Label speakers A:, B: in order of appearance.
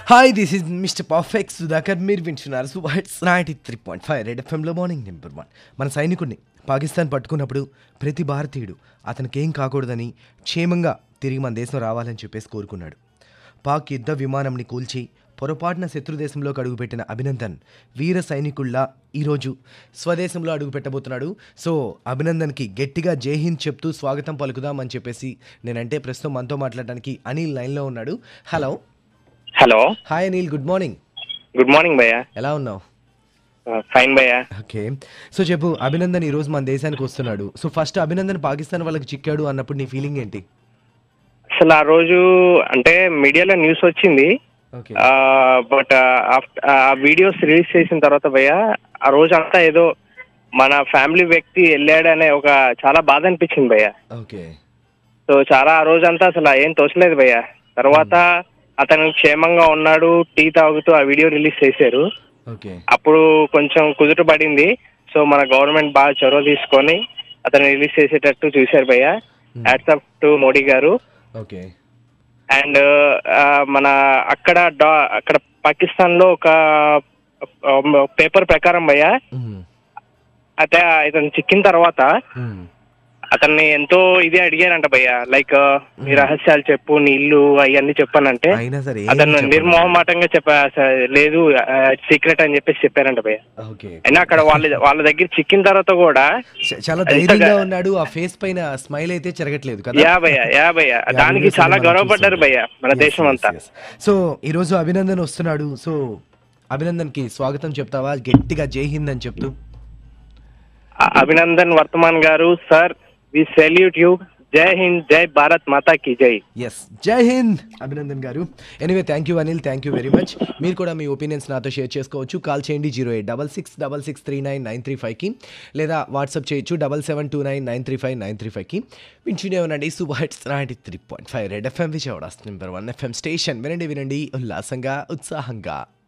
A: Hi this is mister perfect Sudhakar మీరు వింటున్నారు super hits ninety three point five red ఎఫ్ఎంలో morning number one మన సైనికుడిని పాకిస్తాన్ పట్టుకున్నప్పుడు ప్రతి భారతీయుడు అతనికి ఏం కాకూడదని క్షేమంగా తిరిగి మన దేశం రావాలని చెప్పేసి కోరుకున్నాడు పాక్ యుద్ధ విమానంని కూల్చి పొరపాటున శత్రు దేశంలోకి అడుగుపెట్టిన అభినందన్ వీర సైనికుల్లా ఈరోజు స్వదేశంలో అడుగు పెట్టబోతున్నాడు సో అభినందన్కి గట్టిగా జై హింద్ చెప్తూ స్వాగతం పలుకుదామని చెప్పేసి నేనంటే ప్రస్తుతం మనతో మాట్లాడడానికి అనిల్ లైన్లో ఉన్నాడు hello
B: hello
A: hi Anil good morning
B: good morning భయ్య
A: ఎలా ఉన్నావు
B: ఫైన్ భయ్య
A: ఓకే సో చెప్పు అభినందన్ ఈరోజు మన దేశానికి వస్తున్నాడు సో ఫస్ట్ అభినందన్ పాకిస్తాన్ వాళ్ళకి చిక్కాడు అన్నప్పుడు నీ ఫీలింగ్ ఏంటి
B: అసలు ఆ రోజు అంటే మీడియాలో న్యూస్ వచ్చింది
A: ఓకే
B: బట్ ఆ వీడియోస్ రిలీజ్ చేసిన తర్వాత భయ్య ఆ రోజు అంతా ఏదో మన ఫ్యామిలీ వ్యక్తి వెళ్ళాడనే ఒక చాలా బాధ అనిపించింది భయ్య
A: ఓకే
B: సో చాలా ఆ రోజు అంతా అసలు ఏం తోచలేదు భయ్య తర్వాత అతను క్షేమంగా ఉన్నాడు టీ తాగుతూ ఆ వీడియో రిలీజ్ చేశారు
A: ఓకే
B: అప్పుడు కొంచెం కుదుట పడింది సో మన గవర్నమెంట్ బాగా చొరవ తీసుకొని అతను రిలీజ్ చేసేటట్టు చూశారు భయ్య హ్యాట్సప్ టు మోడీ గారు
A: ఓకే
B: అండ్ మన అక్కడ డా- అక్కడ పాకిస్తాన్ లో ఒక పేపర్ ప్రకారం భయ్య అయితే ఇతను చిక్కిన తర్వాత అతన్ని ఎంతో ఇది అడిగారంట భయ్య లైక్ నీ రహస్యాలు చెప్పు నీ ఇల్లు అవన్నీ చెప్పానంటే
A: అయినా సరే ఏం
B: అతను
A: చెప్పలేదు.
B: నిర్మోహమాటంగా చెప్పా "స- లేదు సీక్రెట్ అని చెప్పేసి చెప్పారంట భయ్య
A: ఓకే
B: అయినా అక్కడ వాళ్ళ వాళ్ళ దగ్గర చిక్కిన తర్వాత కూడా
A: చ- చాలా ధైర్యంగా ఉన్నాడు ఆ ఫేస్ పైన స్మైల్ అయితే చెరగట్లేదు కదా
B: యా భయ్య యా భయ్య దానికి
A: videos
B: చాలా
A: అన్ని మనం
B: గర్వపడ్డారు
A: చూస్తుంటాం.
B: భయ్య మన
A: Yes,
B: దేశం
A: yes,
B: అంతా
A: yes. సో ఈరోజు అభినందన్ వస్తున్నాడు సో అభినందన్ కి స్వాగతం చెప్తావా గట్టిగా జై హింద్ అని చెప్తూ
B: అ- అభినందన్ వర్తమాన్ గారు సార్ వి సెల్యూట్ యూ జై హింద్ జై భారత్ మాతా కి జై
A: ఎస్ జై హింద్ అభినందన్ గారు anyway thank you Anil thank you very much మీరు కూడా మీ ఒపీనియన్స్ నాతో షేర్ చేసుకోవచ్చు కాల్ చేయండి zero eight double six double six three nine nine three ఫైవ్కి లేదా వాట్సాప్ చేయొచ్చు double seven two nine nine three five nine three ఫైవ్కి వింటూనే ఉండండి super hits ninety three point five red FM Vijayawada number one FM station వినండి వినండి ఉల్లాసంగా ఉత్సాహంగా